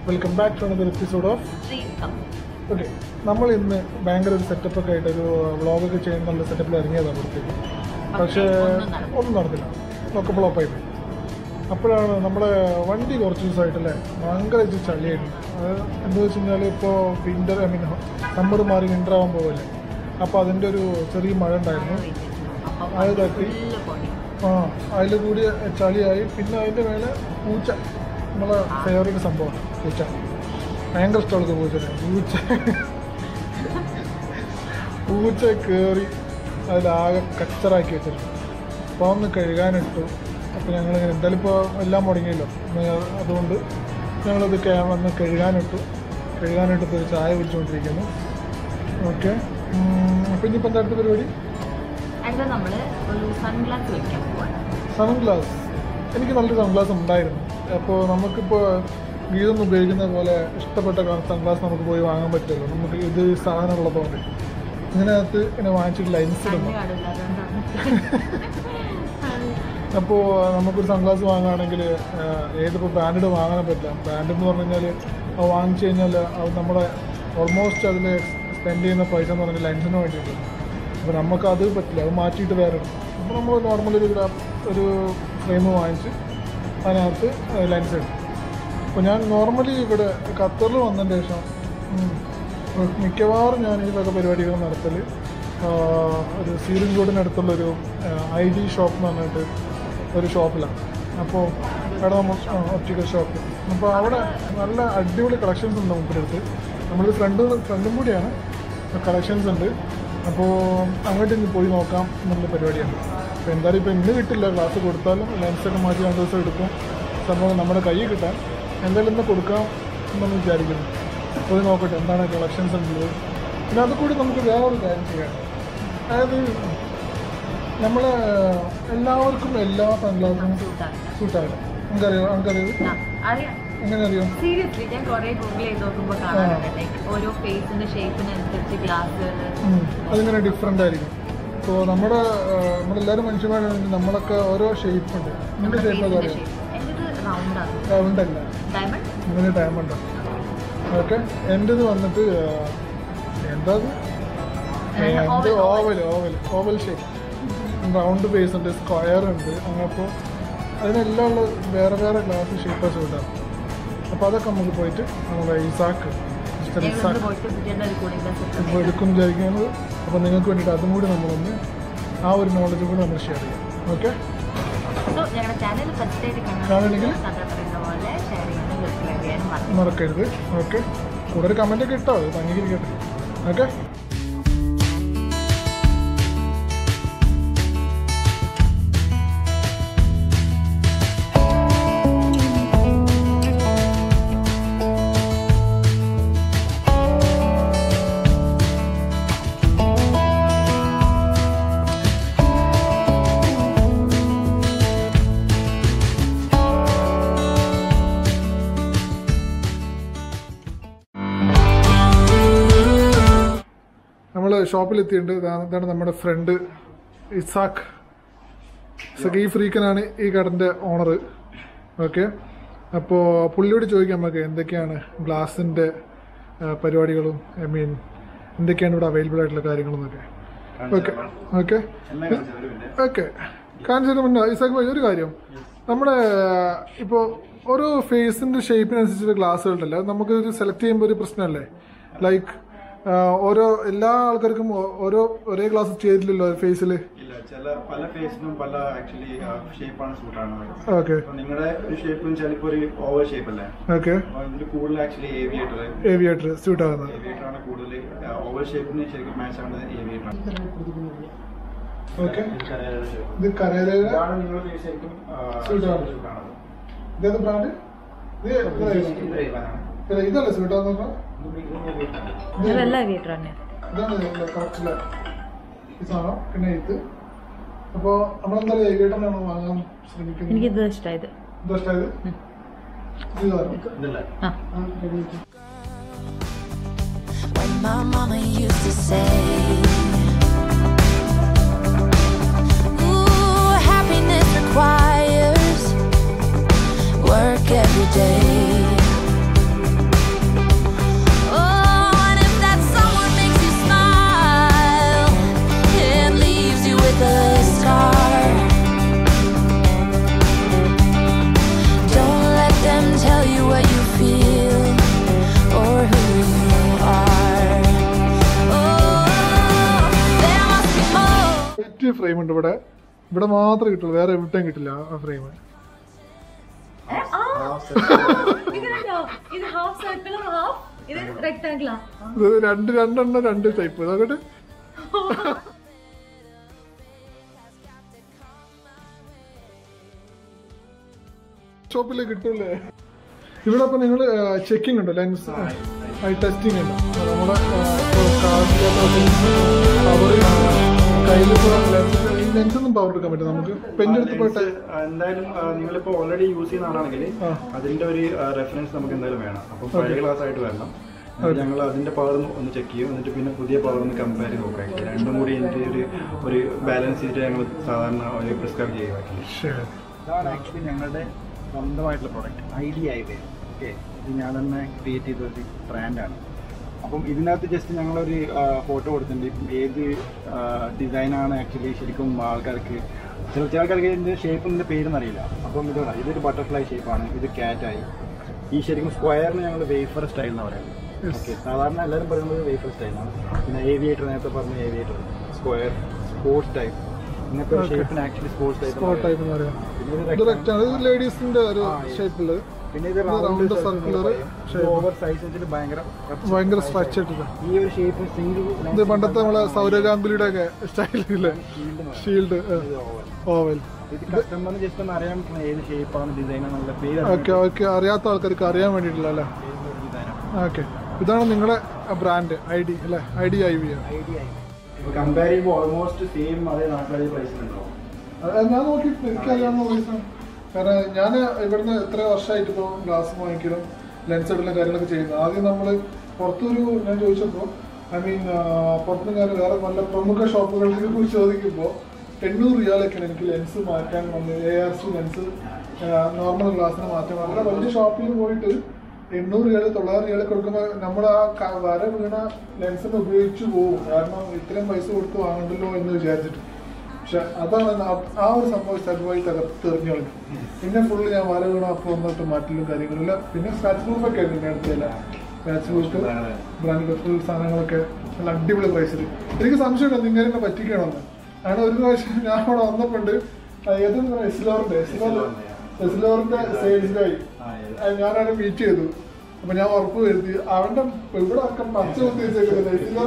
Welcome back to another episode of dream come okay നമ്മൾ ഇന്ന് ഭയങ്കര ഒരു സെറ്റപ്പ് ഒക്കെ ആയിട്ട് ഒരു വ്ളോഗൊക്കെ ചെയ്യുന്നുള്ള സെറ്റപ്പിൽ ഇറങ്ങിയതാണ് പുറത്തേക്ക് പക്ഷേ ഒന്നും നടന്നില്ല. ഒന്നും നടന്നില്ല ഒക്കെ ഫ്ലോപ്പായി പോയി അപ്പോഴാണ് നമ്മുടെ വണ്ടി കുറച്ച് ദിവസമായിട്ടല്ലേ ഭയങ്കര ഇച്ചിരി ചളിയായിട്ടുണ്ട് അത് എന്താ വെച്ച് കഴിഞ്ഞാൽ ഇപ്പോൾ വിൻ്റർ ഐ മീൻ സമ്മർ മാറി വിൻ്റർ ആവാൻ പോകല്ലേ അപ്പോൾ അതിൻ്റെ ഒരു ചെറിയ മഴ ഉണ്ടായിരുന്നു അത് തട്ടി ഫുള്ള് പൊടി ആ അതിൽ കൂടി ചളിയായി പിന്നെ അതിൻ്റെ മേലെ പൂച്ച നമ്മളെ ഫേവറേറ്റ് സംഭവമാണ് പൂച്ച ഭയങ്കര ഇഷ്ടമുള്ളത് പൂച്ചനെ പൂച്ച പൂച്ച കയറി അതിലാകെ കച്ചറാക്കി വെച്ചിട്ടുണ്ട് അപ്പോൾ ഒന്ന് കഴുകാനിട്ടു അപ്പോൾ ഞങ്ങൾ എന്തായാലും ഇപ്പോൾ എല്ലാം മുടങ്ങിയല്ലോ ഇന്ന് അതുകൊണ്ട് ഞങ്ങളത് കേ- വന്ന് കഴുകാനിട്ടു കഴുകാനിട്ടിപ്പോൾ ഒരു ചായ കുടിച്ചുകൊണ്ടിരിക്കുന്നു ഓക്കെ അപ്പോൾ ഇനിയിപ്പോൾ എന്താ അടുത്ത പരിപാടി അടുത്ത നമ്മള് ഒരു സൺഗ്ലാസ് വെക്കാൻ പോവാണ് സൺഗ്ലാസ് എനിക്ക് നല്ലൊരു സൺഗ്ലാസ് ഉണ്ടായിരുന്നു അപ്പോൾ നമുക്കിപ്പോൾ ഗീതൊന്നും ഉപയോഗിക്കുന്ന പോലെ ഇഷ്ടപ്പെട്ട സൺഗ്ലാസ് നമുക്ക് പോയി വാങ്ങാൻ പറ്റുമല്ലോ നമുക്ക് ഇത് സാധനം ഉള്ളതുകൊണ്ട് ഇതിനകത്ത് ഇങ്ങനെ വാങ്ങിച്ചിട്ട് ലെൻസ് കണ്ണു ഇടണം കാണില്ല അതുകൊണ്ടാണ് അപ്പോൾ നമുക്കൊരു സൺഗ്ലാസ് വാങ്ങുകയാണെങ്കിൽ ഏതിപ്പോൾ ബ്രാൻഡ് വാങ്ങാൻ പറ്റില്ല ബ്രാൻഡ് എന്ന് പറഞ്ഞു കഴിഞ്ഞാൽ അത് വാങ്ങിച്ചു കഴിഞ്ഞാൽ അത് നമ്മുടെ ഓൾമോസ്റ്റ് അതിൽ സ്പെൻഡ് ചെയ്യുന്ന പൈസ എന്ന് പറഞ്ഞാൽ ലെൻസിന് വേണ്ടിയിട്ട് അപ്പോൾ നമുക്ക് അത് പറ്റില്ല അത് മാറ്റിയിട്ട് വേറെ ഇടണം അപ്പോൾ നമ്മൾ നോർമൽ ഒരു ഗ്രാ- ഒരു ഫ്രെയിം വാങ്ങിച്ച് അതിനകത്ത് ലെൻസ് ഇടും അപ്പോൾ ഞാൻ നോർമലി ഇവിടെ ഖത്തറിൽ വന്നതിന് ശേഷം ഉം, മിക്കവാറും ഞാൻ ഈ വക പരിപാടികൾ നടത്തൽ ഒരു സീലിംഗ് റോഡിനടുത്തുള്ളൊരു ഐ ഡി ഷോപ്പ് എന്ന് പറഞ്ഞിട്ട് ഒരു ഷോപ്പിലാണ് അപ്പോൾ അവിടെ നമ്മൾ ഒപ്റ്റിക്കൽ ഷോപ്പ് അപ്പോൾ അവിടെ നല്ല അടിപൊളി കളക്ഷൻസ് ഉണ്ട് മുമ്പിനടുത്ത് നമ്മളൊരു ഫ്രണ്ട് ഫ്രണ്ടും കൂടിയാണ് കളക്ഷൻസ് ഉണ്ട് അപ്പോൾ അങ്ങോട്ട് ഇനി പോയി നോക്കാം എന്നുള്ള പരിപാടിയാണ് അപ്പോൾ എന്തായാലും ഇപ്പോൾ ഇന്ന് കിട്ടില്ല ക്ലാസ് കൊടുത്താലും ലെൻസൊക്കെ മാറ്റി രണ്ട് ദിവസം എടുക്കും സംഭവം നമ്മുടെ കയ്യിൽ കിട്ടാൻ എന്തായാലും ഇന്ന് കൊടുക്കാം എന്നെന്ന് വിചാരിക്കുന്നു പോയി നോക്കട്ടെ എന്താണ് കളക്ഷൻസ് ഉള്ളത് പിന്നെ അത് കൂടി നമുക്ക് വേറൊരു കാര്യം ചെയ്യാം അതായത് നമ്മൾ എല്ലാവർക്കും എല്ലാ സൺഗ്ലാസും സൂട്ടാണ് സൂട്ടാണ് നമുക്കറിയാം നമുക്കറിയാം അറിയാം എങ്ങനെ അറിയാം സീരിയസ്ലി ഞാൻ കുറെ ഗൂഗിൾ ചെയ്ത് നോക്കുമ്പോൾ കാണാറുണ്ട് ലൈക്ക് ഓരോ ഫേസിന്റെ ഷേപ്പിനനുസരിച്ച് ഗ്ലാസ്സുകൾ ഉം. അതിങ്ങനെ ഡിഫറെൻ്റ് ആയിരിക്കും ഇപ്പോൾ നമ്മുടെ ആ, നമ്മളെല്ലാവരും മനുഷ്യന്മാരാണെങ്കിൽ നമ്മളൊക്കെ ഓരോ ഷേപ്പ് ഉണ്ട് നിന്റെ ഷേപ്പ് അത് ഫേസിന്റെ അറിയാം ഷേപ്പ് എന്റേത് റൗണ്ട് ആണ് ഡയമണ്ട് അല്ല ഡയമണ്ട് ഇങ്ങനെ ഡയമണ്ട് ഓക്കെ എൻ്റെത് വന്നിട്ട് ആ, എന്താ അത്? ഏ, എന്ത് oval, oval oval oval shape round base ഉണ്ട് സ്ക്വയർ ഉണ്ട് അങ്ങനെ അപ്പോൾ അതിനെല്ലാം ഉള്ള വേറെ വേറെ ഗ്ലാസ് ഷേപ്പേഴ്സ് ഉണ്ടാകും അപ്പോൾ അതൊക്കെ നമുക്ക് പോയിട്ട് നമ്മുടെ ഇസാക്ക് മിസ്റ്റർ ഞങ്ങൾ ഇസാക്ക് പോയിട്ട് പുതിയ ഒരു കൂളിംഗ് ഗ്ലാസ് ഇപ്പോൾ എടുക്കും വിചാരിക്കുന്നത് അപ്പോൾ നിങ്ങൾക്ക് വേണ്ടിയിട്ട് അതും കൂടി നമ്മളൊന്ന് ആ ഒരു നോളജും കൂടി നമ്മൾ ഷെയർ ചെയ്യാം ഓക്കെ സോ ഞങ്ങളുടെ ചാനൽ ഫസ്റ്റായിട്ട് കാണുകയാണെങ്കിൽ സന്ദ പറയുന്ന പോലെ ഷെയർ ചെയ്യാനും സബ്സ്ക്രൈബ് ചെയ്യാനും മറന്നു മറക്കരുത് ഓക്കെ കൂടെ ഒരു കമൻ്റ് ഒക്കെ ഇട്ടോ അത് അംഗീകരിക്കട്ടെ ഓക്കെ നമ്മൾ ഷോപ്പിലെത്തിയിട്ടുണ്ട് ഇതാണ് ഇതാണ് നമ്മുടെ ഫ്രണ്ട് ഇസാഖ് ഇസാഖ് ഈ ഫ്രീക്കനാണ് ഈ കടൻ്റെ ഓണർ ഓക്കെ അപ്പോൾ പുള്ളിയോട് ചോദിക്കാം നമുക്ക് എന്തൊക്കെയാണ് ഗ്ലാസിൻ്റെ പരിപാടികളും ഐ മീൻ എന്തൊക്കെയാണ് ഇവിടെ അവൈലബിൾ ആയിട്ടുള്ള കാര്യങ്ങളെന്നൊക്കെ ഓക്കെ ഓക്കെ ഓക്കെ കാണിച്ചതിന് മുന്നേ ഇസാഖ് ഭായി ഒരു കാര്യം നമ്മുടെ ഇപ്പോൾ ഓരോ ഫേസിൻ്റെ ഷേപ്പിനനുസരിച്ചുള്ള ഗ്ലാസ്സുകളുണ്ടല്ലോ അത് നമുക്ക് ഒരു സെലക്ട് ചെയ്യുമ്പോൾ ഒരു പ്രശ്നമല്ലേ ലൈക്ക് ഓരോ എല്ലാ ആൾക്കാർക്കും ഓ- ഓരോ ഒരേ ഗ്ലാസ് ചെയ്തില്ലല്ലോ ഫേസിൽ ഇല്ല ചില പല ഫേസിനും പല ആക്ച്വലി ഷേപ്പാണ് സൂട്ട് ആവുന്നത് ഓക്കെ അപ്പൊ നിങ്ങളുടെ ഒരു ഷേപ്പും ചിലപ്പോ ഒരു ഓവർ ഷേപ്പ് അല്ലേ ഓക്കെ അപ്പൊ ഇതിൽ കൂടുതൽ ആക്ച്വലി ഏവിയേറ്റർ ഏവിയേറ്റർ സ്യൂട്ട് ആകുന്നത് ഏവിയേറ്റർ ആണ് കൂടുതൽ ഓവർ ഷേപ്പിന് ശരിക്കും മാച്ച് ആവുന്നത് ഏവിയേറ്റർ ആണ് ഓക്കെ ഇത് കരയുടെ shape. ഇത് കരയിലെ ഇതാണ് നിങ്ങളുടെ ഫേസ് ശരിക്കും Suit ആണ്. suit ആണത്. ഇതേത് ബ്രാൻഡ് ഇത് ഇത് ഇതായിരുന്നു. Ray-Ban ആണ്. ഇല്ല, ഇതല്ലേ സ്യൂട്ട് ആകുന്നത് ഇത് ഇത് Aviator ആണ്. ഇതെല്ലാം വീട്ടർ തന്നെ ഇതാണ് കറക്റ്റില്ല ഈ സാധനം പിന്നെ ഇത് അപ്പോൾ നമ്മളെന്തായാലും ഏവിയേറ്ററിനാണ് വാങ്ങാൻ ശ്രമിക്കുന്നത് എനിക്കിത് ഇഷ്ടമായത് എന്താ ഇഷ്ടമായത് ഇത് ഇതാണ്. ഇതല്ലേ? ആ ആ, കഴിക്ക്. when my mama used to say, Ooh, happiness requires work every day. Frame ഉണ്ട് ഇവിടെ ഇവിടെ മാത്രമേ കിട്ടുള്ളൂ വേറെ എവിടെയും കിട്ടില്ല ആ ഫ്രെയിം ഏ, ആ, ഇത് കണ്ടോ? ഇത് ഹാഫ് സർക്കിൾ ഹാഫ് ഇത് റെക്ടാങ്കിളാ ഇത് രണ്ട് രണ്ടെണ്ണം രണ്ട് ടൈപ്പ് നോക്കട്ടെ ഷോപ്പിൽ കിട്ടൂലേ ഇവിടെ അപ്പൊ നിങ്ങൾ ചെക്കിംഗ് ഉണ്ട് ലെൻസ് ഐ ടെസ്റ്റിംഗ് ഉണ്ട് അപ്പൊ നമ്മുടെ കയ്യിലിപ്പോ ലെൻസ് ഈ ലെൻസ് ഒന്നും പവർ എടുക്കാൻ പറ്റും നമുക്ക് പെണ്ണെടുത്ത് പോയിട്ട് ആ, എന്തായാലും ആ, നിങ്ങളിപ്പോ ഓൾറെഡി യൂസ് ചെയ്യുന്ന ആളാണെങ്കിൽ ആ. അതിന്റെ ഒരു റെഫറൻസ് നമുക്ക് എന്തായാലും വേണം അപ്പൊ പഴയ ക്ലാസ് ആയിട്ട് വരണം എന്നിട്ട് ഞങ്ങൾ അതിന്റെ പവർ ഒന്ന് ചെക്ക് ചെയ്യും എന്നിട്ട് പിന്നെ പുതിയ പവർ ഒന്ന് കമ്പയർ ചെയ്ത് നോക്കാം actually. രണ്ടും കൂടി എനിക്ക് ഒരു ഒരു ബാലൻസ് ചെയ്തിട്ട് ഞങ്ങൾ സാധാരണ ഒരു പ്രിസ്ക്രൈബ് ചെയ്യുക actually. ശരി ഇതാണ് ആക്ച്വലി ഞങ്ങളുടെ സ്വന്തമായിട്ടുള്ള പ്രോഡക്റ്റ് ഐഡിയ ഐഡിയ ഓക്കെ ഇത് ഞാൻ തന്നെ ക്രിയേറ്റ് ചെയ്ത ഒരു ബ്രാൻഡാണ് അപ്പം ഇതിനകത്ത് ജസ്റ്റ് ഞങ്ങളൊരു ഫോട്ടോ കൊടുത്തിട്ടുണ്ട് ഇപ്പം ഏത് ഡിസൈനാണ് ആക്ച്വലി ശരിക്കും ആൾക്കാർക്ക് ചില ചില ആൾക്കാർക്ക് ഇതിൻ്റെ ഷേപ്പിൻ്റെ പേരൊന്നും അറിയില്ല അപ്പം ഇതാണ് ഇതൊരു ബട്ടർഫ്ലൈ ഷേപ്പാണ് ഇത് കാറ്റായി ഈ ശരിക്കും സ്ക്വയറിന് ഞങ്ങൾ വേഫർ സ്റ്റൈൽ എന്ന് പറയുന്നത് ഓക്കെ സാധാരണ എല്ലാവരും പറയുന്നത് വേഫർ സ്റ്റൈലാണ് പിന്നെ ഏവിയേറ്റർ നേരത്തെ പറഞ്ഞ ഏവിയേറ്റർ സ്ക്വയർ സ്പോർട്സ് ടൈപ്പ് ഇങ്ങനത്തെ ഷേപ്പിന് actually sports spot type type എന്ന് പറയാം പിന്നെ ഇത് ഇത് റെക്റ്റാണ് ഇത് ലേഡീസിന്റെ ഒരു ഷേപ്പില് പിന്നെ ഇത് ഇത് round round circular shape. Over size വെച്ചിട്ട് ഭയങ്കര ഭയങ്കര സ്ട്രച്ച് ആയിട്ടില്ല ഈ ഒരു ഷേപ്പ് സിംഗിൾ ഇത് പണ്ടത്തെ നമ്മളെ സൗരഗാംഗുലിയുടെ ഒക്കെ സ്റ്റൈലില്ലേ ഷീൽഡ് ഓവൽ ഇത് കസ്റ്റമറിന് ജസ്റ്റ് ഒന്ന് അറിയാൻ പറ്റുന്ന ഏത് ഷേപ്പാണ് ഡിസൈൻ എന്നുള്ള പേര് ഓക്കെ ഓക്കെ അറിയാത്ത ആൾക്കാർക്ക് അറിയാൻ വേണ്ടിയിട്ടില്ല അല്ലേ ഡിസൈനാണ് ഓക്കെ ഇതാണ് നിങ്ങളുടെ ബ്രാൻഡ് ഐ ഡി അല്ലേ I D I V Idea compare ചെയ്യുമ്പോൾ ഓൾമോസ്റ്റ് സെയിം അതേ നാട്ടിലെ പ്രൈസിലുണ്ടാവും ഞാൻ നോക്കി എനിക്കറിയാവുന്ന റീസൺ കാരണം ഞാൻ ഇവിടുന്ന് എത്ര വർഷമായിട്ട് ഇപ്പോൾ ഗ്ലാസ് വാങ്ങിക്കലും ലെൻസ് ഇടലും കാര്യങ്ങളൊക്കെ ചെയ്യുന്നത് ആദ്യം നമ്മൾ പുറത്തൊരു ഞാൻ ചോദിച്ചപ്പോൾ ഐ മീൻ പുറത്തുനിന്ന് ഞാൻ വേറെ നല്ല പ്രമുഖ ഷോപ്പുകളിലേക്ക് പോയി ചോദിക്കുമ്പോൾ എണ്ണൂറ് റിയാലൊക്കെയാണ് എനിക്ക് ലെൻസ് മാറ്റാൻ വന്നത് A R C lens normal ഗ്ലാസ്സിന് മാറ്റാൻ വളരെ വലിയ ഷോപ്പിൽ പോയിട്ട് എണ്ണൂറ് റിയാൽ തൊള്ളായിരം റിയാൽ കൊടുക്കുമ്പോൾ നമ്മൾ ആ ക- വര വീണ ലെൻസിന് ഉപയോഗിച്ച് പോകും കാരണം ഇത്രയും പൈസ കൊടുത്ത് വാങ്ങണ്ടല്ലോ എന്ന് വിചാരിച്ചിട്ട് പക്ഷെ അതാണ് ന- ആ ഒരു സംഭവം സ്ഥലമായി തകർത്തെറിഞ്ഞു കളഞ്ഞു പിന്നെ ഫുള്ള് ഞാൻ വര വീണ അപ്പോൾ വന്നിട്ട് മാറ്റലും കാര്യങ്ങളില്ല പിന്നെ സ്ക്രാച്ച് പ്രൂഫ് ഒക്കെ ആയിരുന്നു അടുത്തില്ല സ്ക്രാച്ച് പ്രൂഫ് ബ്രാൻഡ് ഫുൾ സാധനങ്ങളൊക്കെ നല്ല അടിപൊളി പ്രൈസിൽ എനിക്ക് സംശയമുണ്ട് നിങ്ങൾ എന്നെ പറ്റിക്കണമെന്ന് അങ്ങനെ ഒരു പ്രാവശ്യം ഞാൻ അവിടെ വന്നപ്പോണ്ട് ഏതെന്ന് എസ്ലോറിന്റെ എസ്ലോർ എസ്ലോറിന്റെ സെയിൽസ് ഗായി ഞാനവിടെ മീറ്റ് ചെയ്തു അപ്പൊ ഞാൻ ഉറപ്പ് വരുത്തി അവന്റെ ഇവിടെ ഒക്കെ പച്ച കുത്തി വെച്ചേക്കുന്നില്ല എസ്ലോർ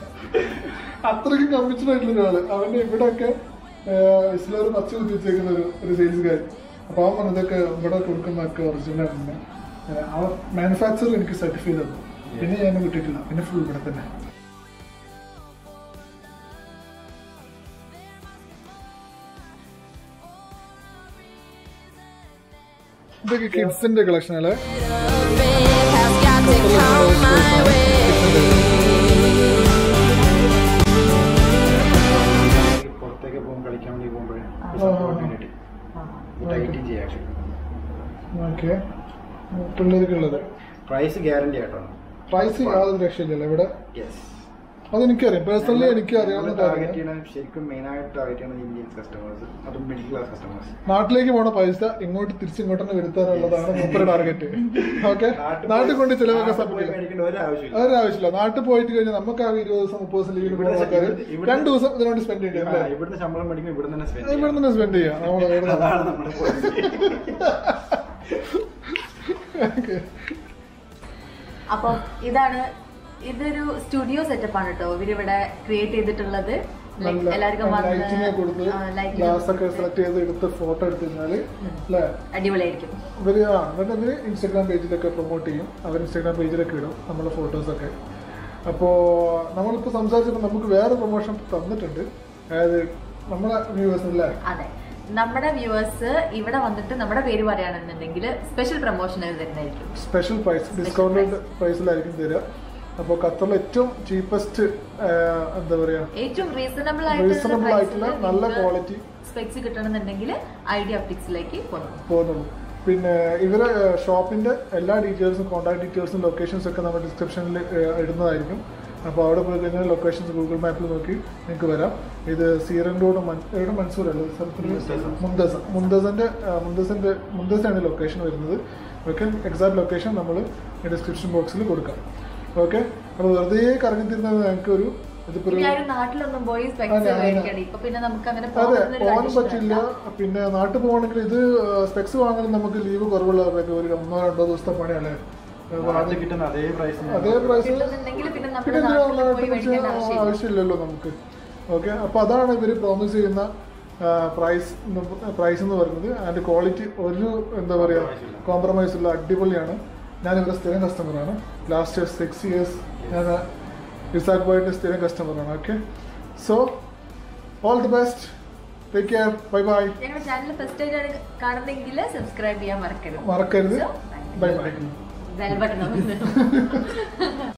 അത്രയ്ക്കും കമ്മിറ്റഡ് ആയിട്ടുള്ള ഒരാള് അവന്റെ ഇവിടെ ഒക്കെ ഇസ്ലോർ പച്ച കുത്തി വെച്ചേക്കുന്ന ഒരു ഒരു സെയിൽസുകാരൻ അപ്പൊ അവൻ പറഞ്ഞതൊക്കെ ഇവിടെ കൊടുക്കുന്നതൊക്കെ ഒറിജിനൽ ആണ് ആ മാനുഫാക്ചർ എനിക്ക് സർട്ടിഫൈ തന്നു പിന്നെ ഞാൻ വിട്ടിട്ടില്ല പിന്നെ ഫുൾ ഇവിടെ തന്നെ ഇതൊക്കെ കിഡ്സിന്റെ കളക്ഷൻ അല്ലേ has got to come my way. പുറത്തേക്ക് പോകുമ്പോൾ കളിക്കാൻ വേണ്ടി പോകുമ്പോഴേ ആ. ടൈറ്റ് ചെയ്യാം ആക്ച്വലി ഓക്കെ പിള്ളേർക്കുള്ളത് പ്രൈസ് ഗ്യാരണ്ടി ആയിട്ടാണ് പ്രൈസ് യാതൊരു രക്ഷയില്ലല്ലോ ഇവിടെ യെസ് അതെനിക്കറിയാം പേഴ്സണലി എനിക്ക് അറിയാവുന്ന ടാർഗറ്റ് കാര്യം ചെയ്യണത് ശരിക്കും മെയിൻ ആയിട്ട് ടാർഗറ്റ് ചെയ്യണത് ഇന്ത്യൻ കസ്റ്റമേഴ്സ് അതും മിഡിൽ ക്ലാസ് കസ്റ്റമേഴ്സ് നാട്ടിലേക്ക് പോണ പൈസ ഇങ്ങോട്ട് തിരിച്ച് ഇങ്ങോട്ട് തന്നെ വരുത്താനുള്ളതാണ് മൂപ്പര ടാർഗറ്റ് ഓക്കെ നാട്ടിൽ കൊണ്ട് ചിലവൊക്കെ സപ്പോർട്ട് മേടിക്കേണ്ട ഒരാവശ്യമില്ല അതൊരാവശ്യമില്ല നാട്ടിൽ പോയിട്ട് കഴിഞ്ഞാൽ നമുക്ക് ആ ഇരുപത് ദിവസം മുപ്പത് ദിവസം ലീവിന് പോകുന്ന ആൾക്കാർ ഇവിടെ- രണ്ട് ദിവസം ഇതിനുവേണ്ടി സ്പെൻഡ് ചെയ്യേണ്ടി ആ, അല്ലേ ഇവിടുന്ന് ശമ്പളം മേടിക്കുമ്പോൾ ഇവിടെ തന്നെ സ്പെൻഡ് ഇവിടെ തന്നെ സ്പെൻഡ് ചെയ്യാം നമ്മൾ ഇവിടെ അതാണ് നമ്മുടെ policy. അപ്പം ഇതാണ് ഇതൊരു സ്റ്റുഡിയോ സെറ്റപ്പ് ആണ് കേട്ടോ ഇവരിവിടെ ക്രിയേറ്റ് ചെയ്തിട്ടുള്ളത് Like നല്ല എല്ലാവർക്കും വന്ന് ലൈറ്റിനെ കൊടുത്ത് ആ, lighting ഗ്ലാസ് ഒക്കെ സെലക്ട് ചെയ്ത് എടുത്ത് ഫോട്ടോ എടുത്തു കഴിഞ്ഞാല് അല്ലേ അടിപൊളിയായിരിക്കും ഇവര് ആ എന്നിട്ട് അവര് ഇൻസ്റ്റാഗ്രാം പേജിലൊക്കെ പ്രൊമോട്ട് ചെയ്യും അവർ ഇൻസ്റ്റാഗ്രാം പേജിലൊക്കെ ഇടും നമ്മുടെ ഫോട്ടോസൊക്കെ അപ്പോൾ നമ്മളിപ്പോൾ സംസാരിച്ചപ്പോൾ നമുക്ക് വേറെ പ്രൊമോഷൻ തന്നിട്ടുണ്ട് അതായത് നമ്മളെ വ്യൂവേഴ്സ് അല്ലേ അതെ നമ്മുടെ വ്യൂവേഴ്സ് ഇവിടെ വന്നിട്ട് നമ്മുടെ പേര് പറയുകയാണെന്നുണ്ടെങ്കിൽ സ്പെഷ്യൽ പ്രൊമോഷൻ തരുന്നതായിരിക്കും സ്പെഷ്യൽ പ്രൈസ് ഡിസ്കൗണ്ടഡ് പ്രൈസിലായിരിക്കും തരിക അപ്പോൾ ഖത്തറിലെ ഏറ്റവും ചീപ്പസ്റ്റ് എന്താ പറയാ ഏറ്റവും റീസണബിൾ റീസണബിൾ ആയിട്ടുള്ള നല്ല ക്വാളിറ്റി സ്പെക്സ് കിട്ടണമെന്നുണ്ടെങ്കിൽ ഐഡിയ ഒപ്റ്റിക്സിലേക്ക് പോകണം പോകുന്നുള്ളൂ പിന്നെ ഇവരെ ഷോപ്പിന്റെ എല്ലാ ഡീറ്റെയിൽസും കോൺടാക്ട് ഡീറ്റെയിൽസും ലൊക്കേഷൻസ് ഒക്കെ നമ്മൾ ഡിസ്ക്രിപ്ഷനിൽ ഇടുന്നതായിരിക്കും അപ്പോൾ അവിടെ പോയി കഴിഞ്ഞാൽ ലൊക്കേഷൻസ് ഗൂഗിൾ മാപ്പിൽ നോക്കി നിങ്ങൾക്ക് വരാം ഇത് സീറൻ റോഡ് മൻ എവിടെ മൻസൂർ അല്ലേ മുന്തസ മുന്തസന്റെ മുന്തസന്റെ മുന്തസാണ് ലൊക്കേഷൻ വരുന്നത് ഓക്കെ എക്സാക്ട് ലൊക്കേഷൻ നമ്മൾ ഡിസ്ക്രിപ്ഷൻ ബോക്സിൽ കൊടുക്കാം ഓക്കെ അപ്പോൾ വെറുതെ കറങ്ങിത്തിരുന്നത് ഞങ്ങൾക്ക് ഒരു ഇതിപ്പോ ഇനി ഒരു ആരും നാട്ടിലൊന്നും പോയി അതെ, സ്പെക്സ് അതെ. മേടിക്കണം ഇപ്പൊ പിന്നെ നമുക്ക് അങ്ങനെ അതെ പോകുന്നൊരു പോകാൻ condition പറ്റില്ല അല്ല. പിന്നെ നാട്ടിൽ പോകണമെങ്കിൽ ഇത് സ്പെക്സ് വാങ്ങാൻ നമുക്ക് ലീവ് കുറവുള്ള ഒരു ഒന്നോ രണ്ടോ ദിവസത്തെ പണിയല്ലേ നാട്ടിൽ കിട്ടുന്ന അതേ പ്രൈസിന് അതേ പ്രൈസ് കിട്ടുന്നുണ്ടെങ്കിൽ പിന്നെ നമ്മുടെ പിന്നെ നാട്ടിൽ ഇതിനുള്ള പോയി മേടിക്കേണ്ട ആവശ്യമില്ല ആവശ്യമില്ലല്ലോ നമുക്ക് ഓക്കെ അപ്പോൾ അതാണ് ഇവർ പ്രോമിസ് ചെയ്യുന്ന പ്രൈസ് പ്രൈസ് എന്ന് പറയുന്നത് ആൻഡ് ക്വാളിറ്റി ഒരു എന്താ പറയുക കോംപ്രമൈസ് ഉള്ള അടിപൊളിയാണ് ഞാൻ ഇവരുടെ സ്ഥിരം കസ്റ്റമറാണ് ലാസ്റ്റ് സിക്സ് ഇയേഴ്സ് ഞാൻ ഇസാഖ് ബോയിൻ്റെ സ്ഥിരം കസ്റ്റമറാണ് okay so all the best take care bye bye ഞങ്ങളുടെ ചാനൽ ഫസ്റ്റ് ആയിട്ടാണ് കാണുന്നെങ്കിൽ സബ്സ്ക്രൈബ് ചെയ്യാൻ മറക്കരുത് മറക്കരുത് ബൈ ബൈ ബെൽ ബട്ടൺ